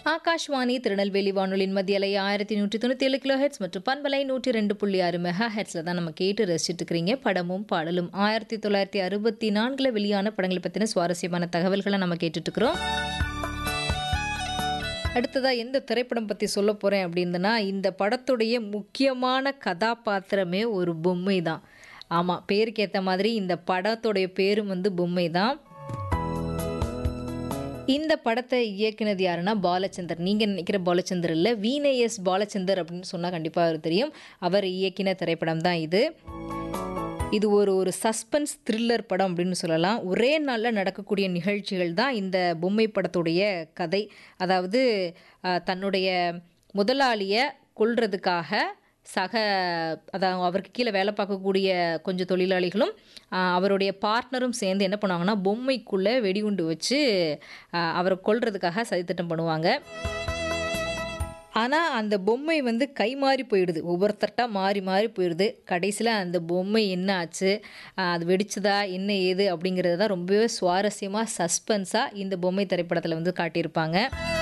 ஆகாஷ்வாணி திருநெல்வேலி வானொலியின் மத்திய அலை ஆயிரத்தி நூற்றி தொண்ணூற்றி ஏழு கிலோ ஹெட்ஸ் மற்றும் பண்பலை நூற்றி ரெண்டு புள்ளி ஆறு மெகா ஹெட்ஸில் தான் நம்ம கேட்டு ரசிச்சுட்டு இருக்கிறீங்க படமும் பாடலும் ஆயிரத்தி தொள்ளாயிரத்தி அறுபத்தி நான்கில் வெளியான படங்களை பற்றின சுவாரஸ்யமான தகவல்களை நம்ம கேட்டுட்டு இருக்கிறோம் அடுத்ததா எந்த திரைப்படம் பற்றி சொல்ல போகிறேன் அப்படின்னா இந்த படத்துடைய முக்கியமான கதாபாத்திரமே ஒரு பொம்மை தான் ஆமாம் பேருக்கு ஏற்ற மாதிரி இந்த படத்துடைய பேரும் வந்து பொம்மை தான் இந்த படத்தை இயக்குனது யாருன்னா பாலச்சந்தர் நீங்கள் நினைக்கிற பாலச்சந்தர் இல்லை வீனேஎஸ் பாலச்சந்தர் அப்படின்னு சொன்னால் கண்டிப்பாக அவர் தெரியும் அவர் இயக்கின திரைப்படம் தான் இது இது ஒரு ஒரு சஸ்பென்ஸ் த்ரில்லர் படம் அப்படின்னு சொல்லலாம் ஒரே நாளில் நடக்கக்கூடிய நிகழ்ச்சிகள் தான் இந்த பொம்மை படத்துடைய கதை அதாவது அஹ், தன்னுடைய முதலாளியை கொல்றதுக்காக சக அதாவது அவருக்கு கீழே வேலை பார்க்கக்கூடிய கொஞ்சம் தொழிலாளிகளும் ஆஹ், அவருடைய பார்ட்னரும் சேர்ந்து என்ன பண்ணுவாங்கன்னா பொம்மைக்குள்ளே வெடிகுண்டு வச்சு ஆஹ், அவரை கொல்றதுக்காக சதித்திட்டம் பண்ணுவாங்க ஆனால் அந்த பொம்மை வந்து கை மாறி போயிடுது ஒவ்வொருத்தர்ட்டா மாறி மாறி போயிடுது கடைசியில் அந்த பொம்மை என்ன ஆச்சு ஆஹ், அது வெடிச்சதா என்ன ஏது அப்படிங்கிறது தான் ரொம்பவே சுவாரஸ்யமாக சஸ்பென்ஸாக இந்த பொம்மை திரைப்படத்தில் வந்து காட்டியிருப்பாங்க